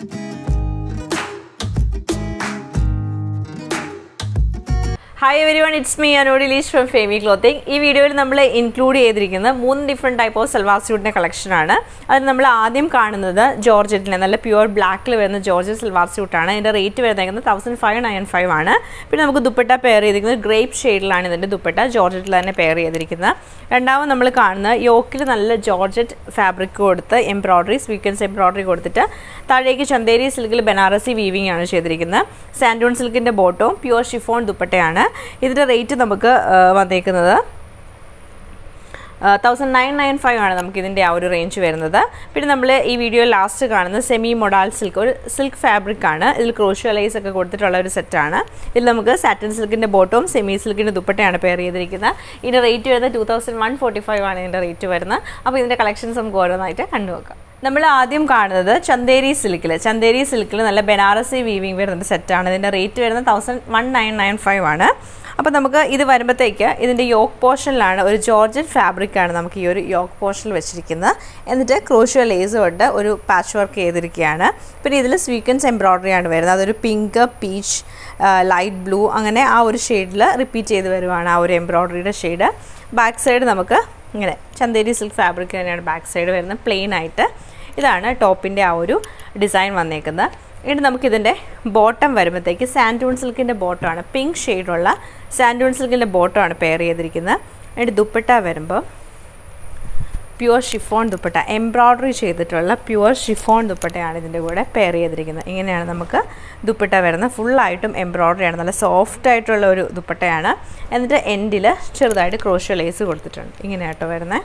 hi everyone it's me അനോഡി ലീഷ് from Femi clothing ഈ വീഡിയോയിൽ നമ്മൾ ഇൻക്ലൂഡ് ചെയ്തിരിക്കുന്ന മൂന്ന് ഡിഫറെൻറ്റ് ടൈപ്പ് ഓഫ് സൽവാർ സ്യൂട്ടിൻ്റെ കളക്ഷനാണ് അത് നമ്മൾ ആദ്യം കാണുന്നത് ജോർജറ്റിലെ നല്ല പ്യുവർ ബ്ലാക്കിൽ വരുന്ന ജോർജറ്റ് സൽവാർ സ്യൂട്ടാണ് ഇതിൻ്റെ റേറ്റ് വരുന്നത് തൗസൻഡ് ഫൈവ് നയൻ ഫൈവ് ആണ് പിന്നെ നമുക്ക് ദുപ്പട്ട പെയർ ചെയ്തിരിക്കുന്നത് ഗ്രേപ്പ് ഷെയ്ഡിലാണ് ഇതിൻ്റെ ദുപ്പട്ട ജോർജറ്റിൽ തന്നെ പെയർ ചെയ്തിരിക്കുന്നത് രണ്ടാമത് നമ്മൾ കാണുന്ന യോക്കിൽ നല്ല ജോർജറ്റ് ഫാബ്രിക് കൊടുത്ത് എംബ്രോയ്ഡറി സ്വീക്കൻസ് എംബ്രോയ്ഡറി കൊടുത്തിട്ട് താഴേക്ക് ചന്തേരി സിൽക്കിൽ ബനാറസി വീവിംഗ് ആണ് ചെയ്തിരിക്കുന്നത് സാൻഡൂൺ സിൽക്കിൻ്റെ ബോട്ടവും പ്യുവർ ഷിഫോൺ ദുപ്പട്ടയാണ് ഇതിൻ്റെ റേറ്റ് നമുക്ക് ആ, വന്നേക്കുന്നത് തൗസൻഡ് നയൻ നയൻ ഫൈവ് ആണ് നമുക്ക് ഇതിൻ്റെ ആ ഒരു റേഞ്ച് വരുന്നത് പിന്നെ നമ്മൾ ഈ വീഡിയോ ലാസ്റ്റ് കാണുന്നത് സെമി മൊഡാൽ സിൽക്ക് ഒരു സിൽക്ക് ഫാബ്രിക് ആണ് ഇതിൽ ക്രോഷ്യലൈസ് ഒക്കെ കൊടുത്തിട്ടുള്ള ഒരു സെറ്റാണ് ഇതിൽ നമുക്ക് സാറ്റിൻ സിൽക്കിൻ്റെ ബോട്ടവും സെമി സിൽക്കിൻ്റെ ദുപ്പട്ടയാണ് പെയർ ചെയ്തിരിക്കുന്നത് ഇതിൻ്റെ റേറ്റ് വരുന്നത് two thousand one forty five ആണ് ഇതിൻ്റെ റേറ്റ് വരുന്നത് അപ്പോൾ ഇതിൻ്റെ കളക്ഷൻസ് നമുക്ക് ഓരോന്നായിട്ട് കണ്ടുനോക്കാം നമ്മൾ ആദ്യം കാണുന്നത് ചന്തേരി സിൽക്കിൽ ചന്തേരി സിൽക്കിൽ നല്ല ബനാറസി വീവിങ് വരുന്ന സെറ്റാണ് ഇതിൻ്റെ റേറ്റ് വരുന്നത് thousand one nine nine five ആണ് അപ്പോൾ നമുക്ക് ഇത് വരുമ്പോഴത്തേക്ക് ഇതിൻ്റെ യോക്ക് പോർഷനിലാണ് ഒരു ജോർജറ്റ് ഫാബ്രിക്കാണ് നമുക്ക് ഈ ഒരു യോക്ക് പോർഷനിൽ വെച്ചിരിക്കുന്നത് എന്നിട്ട് ക്രോഷ്യോ ലേസ് കൊണ്ട് ഒരു പാച്ച് വർക്ക് ചെയ്തിരിക്കുകയാണ് പിന്നെ ഇതിൽ സ്വീക്കൻസ് എംബ്രോയ്ഡറി ആണ് വരുന്നത് അതൊരു പിങ്ക് പീച്ച് ലൈറ്റ് ബ്ലൂ അങ്ങനെ ആ ഒരു ഷെയ്ഡിൽ റിപ്പീറ്റ് ചെയ്ത് വരുവാണ് ആ ഒരു എംബ്രോയ്ഡറിയുടെ ഷെയ്ഡ് ബാക്ക് സൈഡ് നമുക്ക് ഇങ്ങനെ ചന്തേരി സിൽക്ക് ഫാബ്രിക് തന്നെയാണ് ബാക്ക് സൈഡ് വരുന്നത് പ്ലെയിൻ ആയിട്ട് ഇതാണ് ടോപ്പിൻ്റെ ആ ഒരു ഡിസൈൻ വന്നേക്കുന്നത് ഇനി നമുക്കിതിൻ്റെ ബോട്ടം വരുമ്പോഴത്തേക്ക് സാൻഡൂൺ സിൽക്കിൻ്റെ ബോട്ടമാണ് പിങ്ക് ഷെയ്ഡുള്ള സാൻഡൂൺ സിൽക്കിൻ്റെ ബോട്ടമാണ് പെയർ ചെയ്തിരിക്കുന്നത് എന്നിട്ട് ദുപ്പട്ട വരുമ്പോൾ പ്യുവർ ഷിഫോൺ ദുപ്പട്ട എംബ്രോയ്ഡറി ചെയ്തിട്ടുള്ള പ്യുവർ ഷിഫോൺ ദുപ്പട്ടയാണ് ഇതിൻ്റെ കൂടെ പെയർ ചെയ്തിരിക്കുന്നത് ഇങ്ങനെയാണ് നമുക്ക് ദുപ്പട്ട വരുന്നത് ഫുള്ളായിട്ടും എംബ്രോയ്ഡറിയാണ് നല്ല സോഫ്റ്റ് ആയിട്ടുള്ള ഒരു ദുപ്പട്ടയാണ് എന്നിട്ട് എൻഡിൽ ചെറുതായിട്ട് ക്രോഷ്യോ ലേസ് കൊടുത്തിട്ടുണ്ട് ഇങ്ങനെയാട്ടോ വരുന്നത്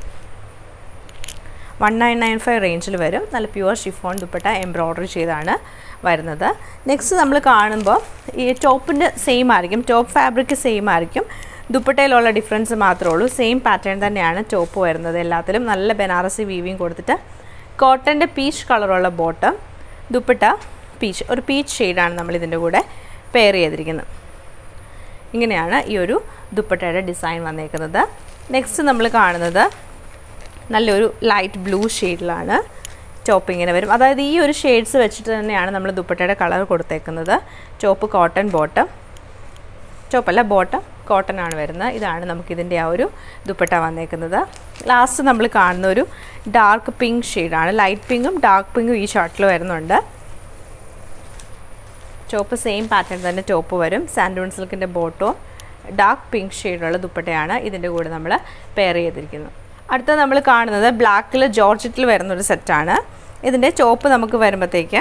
വൺ നയൻ നയൻ ഫൈവ് റേഞ്ചിൽ വരും നല്ല പ്യുവർ ഷിഫോൺ ദുപ്പട്ട എംബ്രോയ്ഡറി ചെയ്താണ് വരുന്നത് നെക്സ്റ്റ് നമ്മൾ കാണുമ്പോൾ ഈ ടോപ്പിൻ്റെ സെയിം ആയിരിക്കും ടോപ്പ് ഫാബ്രിക് സെയിം ആയിരിക്കും ദുപ്പട്ടയിലുള്ള ഡിഫറൻസ് മാത്രമേ ഉള്ളൂ സെയിം പാറ്റേൺ തന്നെയാണ് ടോപ്പ് വരുന്നത് എല്ലാത്തിലും നല്ല ബനാറസി വീവിങ് കൊടുത്തിട്ട് കോട്ടൻ്റെ പീച്ച് കളറുള്ള ബോട്ടം ദുപ്പട്ട പീച്ച് ഒരു പീച്ച് ഷെയ്ഡാണ് നമ്മൾ ഇതിൻ്റെ കൂടെ പെയർ ചെയ്തിരിക്കുന്നത് ഇങ്ങനെയാണ് ഈ ഒരു ദുപ്പട്ടയുടെ ഡിസൈൻ വന്നേക്കുന്നത് നെക്സ്റ്റ് നമ്മൾ കാണുന്നത് നല്ലൊരു ലൈറ്റ് ബ്ലൂ ഷെയ്ഡിലാണ് ടോപ്പ് ഇങ്ങനെ വരും അതായത് ഈ ഒരു ഷെയ്ഡ്സ് വെച്ചിട്ട് തന്നെയാണ് നമ്മൾ ദുപ്പട്ടയുടെ കളർ കൊടുത്തേക്കുന്നത് ചോപ്പ് കോട്ടൺ ബോട്ടം ചോപ്പല്ല ബോട്ടം കോട്ടൺ ആണ് വരുന്നത് ഇതാണ് നമുക്കിതിൻ്റെ ആ ഒരു ദുപ്പട്ട വന്നേക്കുന്നത് ലാസ്റ്റ് നമ്മൾ കാണുന്ന ഒരു ഡാർക്ക് പിങ്ക് ഷെയ്ഡാണ് ലൈറ്റ് പിങ്കും ഡാർക്ക് പിങ്കും ഈ ഷർട്ടിൽ വരുന്നുണ്ട് ചോപ്പ് സെയിം പാറ്റേൺ തന്നെ ടോപ്പ് വരും സാൻഡൂൺ സിൽക്കിൻ്റെ ബോട്ടോ ഡാർക്ക് പിങ്ക് ഷെയ്ഡുള്ള ദുപ്പട്ടയാണ് ഇതിൻ്റെ കൂടെ നമ്മൾ പെയർ ചെയ്തിരിക്കുന്നത് അടുത്ത നമ്മൾ കാണുന്നത് ബ്ലാക്കിൽ ജോർജറ്റിൽ വരുന്ന ഒരു സെറ്റാണ് ഇതിൻ്റെ ചോപ്പ് നമുക്ക് വരുമ്പോഴത്തേക്ക്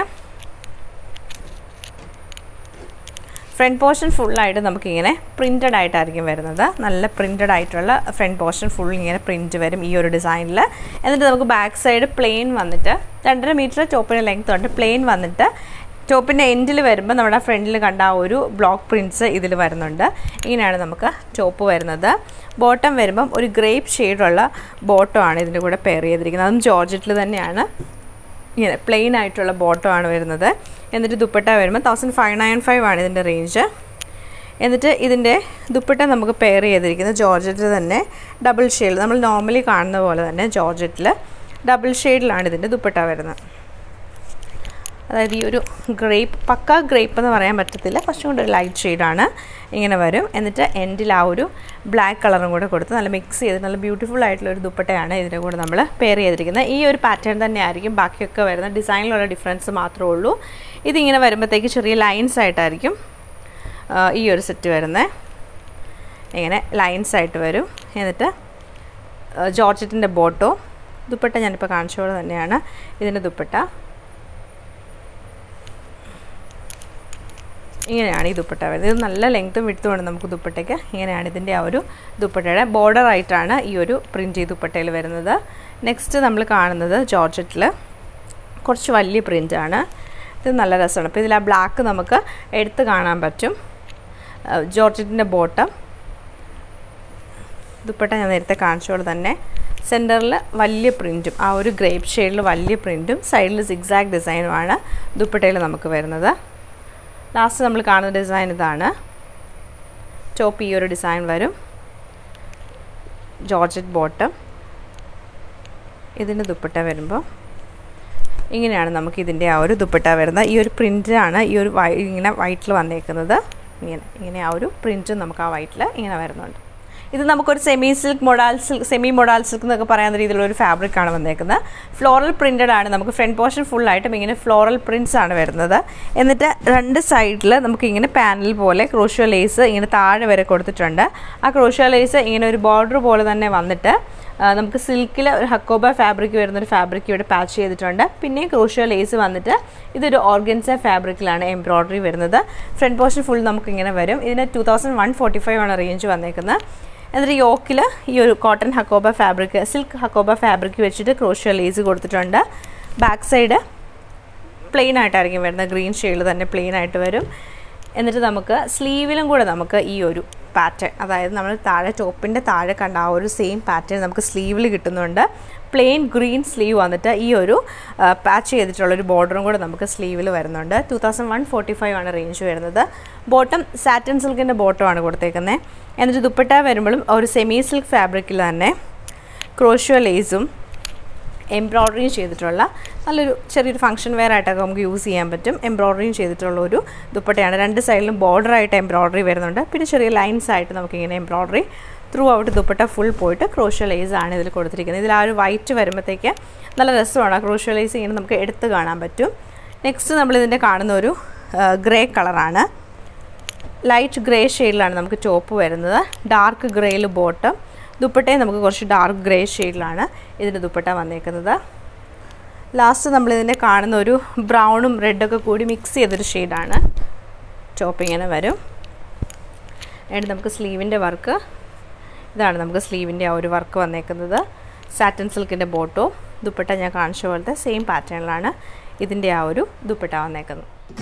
ഫ്രണ്ട് പോർഷൻ ഫുള്ളായിട്ട് നമുക്കിങ്ങനെ പ്രിൻറ്റഡ് ആയിട്ടായിരിക്കും വരുന്നത് നല്ല പ്രിൻറ്റഡ് ആയിട്ടുള്ള ഫ്രണ്ട് പോർഷൻ ഫുൾ ഇങ്ങനെ പ്രിൻറ്റ് വരും ഈ ഒരു ഡിസൈനിൽ എന്നിട്ട് നമുക്ക് ബാക്ക് സൈഡ് പ്ലെയിൻ വന്നിട്ട് രണ്ടര മീറ്റർ ടോപ്പിന് ലെങ്ത് ഉണ്ട് പ്ലെയിൻ വന്നിട്ട് ടോപ്പിൻ്റെ എൻഡിൽ വരുമ്പോൾ നമ്മുടെ ഫ്രണ്ടിൽ കണ്ട ആ ഒരു ബ്ലോക്ക് പ്രിൻറ്റ്സ് ഇതിൽ വരുന്നുണ്ട് ഇങ്ങനെയാണ് നമുക്ക് ടോപ്പ് വരുന്നത് ബോട്ടം വരുമ്പം ഒരു ഗ്രേപ്പ് ഷെയ്ഡുള്ള ബോട്ടമാണ് ഇതിൻ്റെ കൂടെ പെയർ ചെയ്തിരിക്കുന്നത് അതും ജോർജറ്റിൽ തന്നെയാണ് ഇങ്ങനെ പ്ലെയിൻ ആയിട്ടുള്ള ബോട്ടം ആണ് വരുന്നത് എന്നിട്ട് ദുപ്പട്ട വരുമ്പോൾ തൗസൻഡ് ഫൈവ് നയൻ ഫൈവ് ആണ് ഇതിൻ്റെ റേഞ്ച് എന്നിട്ട് ഇതിൻ്റെ ദുപ്പട്ട നമുക്ക് പെയർ ചെയ്തിരിക്കുന്നത് ജോർജറ്റിൽ തന്നെ ഡബിൾ ഷെയ്ഡ് നമ്മൾ നോർമലി കാണുന്ന പോലെ തന്നെ ജോർജറ്റിൽ ഡബിൾ ഷെയ്ഡിലാണ് ഇതിൻ്റെ ദുപ്പട്ട വരുന്നത് അതായത് ഈ ഒരു ഗ്രേപ്പ് പക്ക ഗ്രേപ്പ് എന്ന് പറയാൻ പറ്റത്തില്ല കുറച്ചും കൂടി ഒരു ലൈറ്റ് ഷെയ്ഡാണ് ഇങ്ങനെ വരും എന്നിട്ട് എൻഡിൽ ആ ഒരു ബ്ലാക്ക് കളറും കൂടെ കൊടുത്ത് നല്ല മിക്സ് ചെയ്ത് നല്ല ബ്യൂട്ടിഫുൾ ആയിട്ടുള്ള ഒരു ദുപ്പട്ടയാണ് ഇതിൻ്റെ കൂടെ നമ്മൾ പെയർ ചെയ്തിരിക്കുന്നത് ഈ ഒരു പാറ്റേൺ തന്നെ ആയിരിക്കും ബാക്കിയൊക്കെ വരുന്ന ഡിസൈനിലുള്ള ഡിഫറൻസ് മാത്രമേ ഉള്ളൂ ഇതിങ്ങനെ വരുമ്പോഴത്തേക്ക് ചെറിയ ലൈൻസ് ആയിട്ടായിരിക്കും ആ, ഈ ഒരു സെറ്റ് വരുന്നത് ഇങ്ങനെ ലൈൻസ് ആയിട്ട് വരും എന്നിട്ട് ജോർജറ്റിൻ്റെ ബോട്ടോ ദുപ്പട്ട ഞാനിപ്പോൾ കാണിച്ച പോലെ തന്നെയാണ് ഇതിൻ്റെ ദുപ്പട്ട ഇങ്ങനെയാണ് ഈ ദുപ്പട്ട വരുന്നത് ഇത് നല്ല ലെങ്ത്തും വിടുത്തും ഉണ്ട് നമുക്ക് ദുപ്പട്ടയ്ക്ക് ഇങ്ങനെയാണ് ഇതിൻ്റെ ആ ഒരു ദുപ്പട്ടയുടെ ബോർഡർ ആയിട്ടാണ് ഈ ഒരു പ്രിൻറ്റ് ഈ ദുപ്പട്ടയിൽ വരുന്നത് നെക്സ്റ്റ് നമ്മൾ കാണുന്നത് ജോർജറ്റിൽ കുറച്ച് വലിയ പ്രിൻ്റാണ് ഇത് നല്ല രസമാണ് അപ്പോൾ ഇതിൽ ആ ബ്ലാക്ക് നമുക്ക് എടുത്ത് കാണാൻ പറ്റും ജോർജറ്റിൻ്റെ ബോട്ടം ദുപ്പട്ട ഞാൻ നേരത്തെ കാണിച്ചോളൂ തന്നെ സെൻറ്ററിൽ വലിയ പ്രിൻറ്റും ആ ഒരു ഗ്രേപ്പ് ഷെയ്ഡിൽ വലിയ പ്രിൻറ്റും സൈഡിൽ സിക്സാക്ട് ഡിസൈനുമാണ് ദുപ്പട്ടയിൽ നമുക്ക് വരുന്നത് ലാസ്റ്റ് നമ്മൾ കാണുന്ന ഡിസൈൻ ഇതാണ് ടോപ്പ് ഈ ഒരു ഡിസൈൻ വരും ജോർജറ്റ് ബോട്ടം ഇതിൻ്റെ ദുപ്പട്ട വരുമ്പോൾ ഇങ്ങനെയാണ് നമുക്ക് ഇതിൻ്റെ ആ ഒരു ദുപ്പട്ട വരുന്നത് ഈ ഒരു പ്രിൻ്റാണ് ഈ ഒരു വൈ ഇങ്ങനെ വൈറ്റിൽ വന്നേക്കുന്നത് ഇങ്ങനെ ഇങ്ങനെ ആ ഒരു പ്രിൻറ്റും നമുക്ക് ആ വൈറ്റിൽ ഇങ്ങനെ വരുന്നുണ്ട് ഇത് നമുക്കൊരു semi silk modal silk semi modal silk എന്നൊക്കെ പറയുന്ന രീതിയിലുള്ള ഒരു ഫാബ്രിക് ആണ് വന്നേക്കുന്നത് ഫ്ലോറൽ പ്രിൻറ്റഡ് ആണ് നമുക്ക് ഫ്രണ്ട് പോർഷൻ ഫുള്ളായിട്ടും ഇങ്ങനെ ഫ്ലോറൽ പ്രിൻറ്റ്സ് ആണ് വരുന്നത് എന്നിട്ട് രണ്ട് സൈഡിൽ നമുക്ക് ഇങ്ങനെ പാനൽ പോലെ ക്രോഷ്യോ ലേസ് ഇങ്ങനെ താഴെ വരെ കൊടുത്തിട്ടുണ്ട് ആ ക്രോഷ്യോ ലേസ് ഇങ്ങനെ ഒരു ബോർഡർ പോലെ തന്നെ വന്നിട്ട് ആ, നമുക്ക് സിൽക്കിൽ ഒരു ഹക്കോബ ഫാബ്രിക് വരുന്ന ഒരു ഫാബ്രിക് ഇവിടെ പാച്ച് ചെയ്തിട്ടുണ്ട് പിന്നെ ക്രോഷ്യോ ലേസ് വന്നിട്ട് ഇതൊരു ഓർഗൻസ ഫാബ്രിക്കിലാണ് എംബ്രോയ്ഡറി വരുന്നത് ഫ്രണ്ട് പോർഷൻ ഫുൾ നമുക്ക് ഇങ്ങനെ വരും ഇതിന് two thousand one forty five ആണ് റേഞ്ച് വന്നേക്കുന്നത് എന്നിട്ട് യോക്കിൽ ഈ ഒരു cotton hakoba fabric silk hakoba fabric വെച്ചിട്ട് ക്രോഷ്യോ ലേസ് കൊടുത്തിട്ടുണ്ട് ബാക്ക് സൈഡ് പ്ലെയിൻ ആയിട്ടായിരിക്കും വരുന്നത് ഗ്രീൻ ഷെയ്ഡിൽ തന്നെ പ്ലെയിൻ ആയിട്ട് വരും എന്നിട്ട് നമുക്ക് സ്ലീവിലും കൂടെ നമുക്ക് ഈ ഒരു പാറ്റേൺ അതായത് നമ്മൾ താഴെ ടോപ്പിൻ്റെ താഴെ കണ്ട ആ ഒരു സെയിം പാറ്റേൺ നമുക്ക് സ്ലീവിൽ കിട്ടുന്നുണ്ട് പ്ലെയിൻ ഗ്രീൻ സ്ലീവ് വന്നിട്ട് ഈ ഒരു പാച്ച് ചെയ്തിട്ടുള്ള ഒരു ബോർഡറും കൂടെ നമുക്ക് സ്ലീവിൽ വരുന്നുണ്ട് two thousand one forty five ആണ് റേഞ്ച് വരുന്നത് ബോട്ടം സാറ്റൻ സിൽക്കിൻ്റെ ബോട്ടമാണ് കൊടുത്തേക്കുന്നത് എന്നിട്ട് ദുപ്പട്ട വരുമ്പോഴും ഒരു സെമി സിൽക്ക് ഫാബ്രിക്കിൽ തന്നെ ക്രോഷ്യോ ലേസും എംബ്രോയ്ഡറിയും ചെയ്തിട്ടുള്ള നല്ലൊരു ചെറിയൊരു ഫംഗ്ഷൻ വെയർ ആയിട്ടൊക്കെ നമുക്ക് യൂസ് ചെയ്യാൻ പറ്റും എംബ്രോയ്ഡറിയും ചെയ്തിട്ടുള്ള ഒരു ദുപ്പട്ടയാണ് രണ്ട് സൈഡിലും ബോർഡറായിട്ട് എംബ്രോയ്ഡറി വരുന്നുണ്ട് പിന്നെ ചെറിയ ലൈൻസ് ആയിട്ട് നമുക്കിങ്ങനെ embroidery throughout dupatta full പോയിട്ട് ക്രോഷ്യോ ലേസ് ആണ് ഇതിൽ കൊടുത്തിരിക്കുന്നത് ഇതിൽ ആ ഒരു വൈറ്റ് വരുമ്പോഴത്തേക്ക് നല്ല രസമാണ് ക്രോഷ്യോ ലേസ് ഇങ്ങനെ നമുക്ക് എടുത്ത് കാണാൻ പറ്റും നെക്സ്റ്റ് നമ്മളിതിൻ്റെ കാണുന്ന ഒരു ഗ്രേ കളറാണ് ലൈറ്റ് ഗ്രേ ഷെയ്ഡിലാണ് നമുക്ക് ടോപ്പ് വരുന്നത് ഡാർക്ക് ഗ്രേയിൽ ബോട്ടം ദുപ്പട്ടയും നമുക്ക് കുറച്ച് ഡാർക്ക് ഗ്രേ ഷെയ്ഡിലാണ് ഇതിൻ്റെ ദുപ്പട്ട വന്നേക്കുന്നത് ലാസ്റ്റ് നമ്മളിതിനെ കാണുന്ന ഒരു ബ്രൗണും റെഡൊക്കെ കൂടി മിക്സ് ചെയ്തൊരു ഷെയ്ഡാണ് ടോപ്പ് ഇങ്ങനെ വരും എന്നിട്ട് നമുക്ക് സ്ലീവിൻ്റെ വർക്ക് ഇതാണ് നമുക്ക് സ്ലീവിൻ്റെ ആ ഒരു വർക്ക് വന്നേക്കുന്നത് സാറ്റൻ സിൽക്കിൻ്റെ ബോട്ടോ ദുപ്പട്ട ഞാൻ കാണിച്ച പോലത്തെ സെയിം പാറ്റേണിലാണ് ഇതിൻ്റെ ആ ഒരു ദുപ്പട്ട വന്നേക്കുന്നത്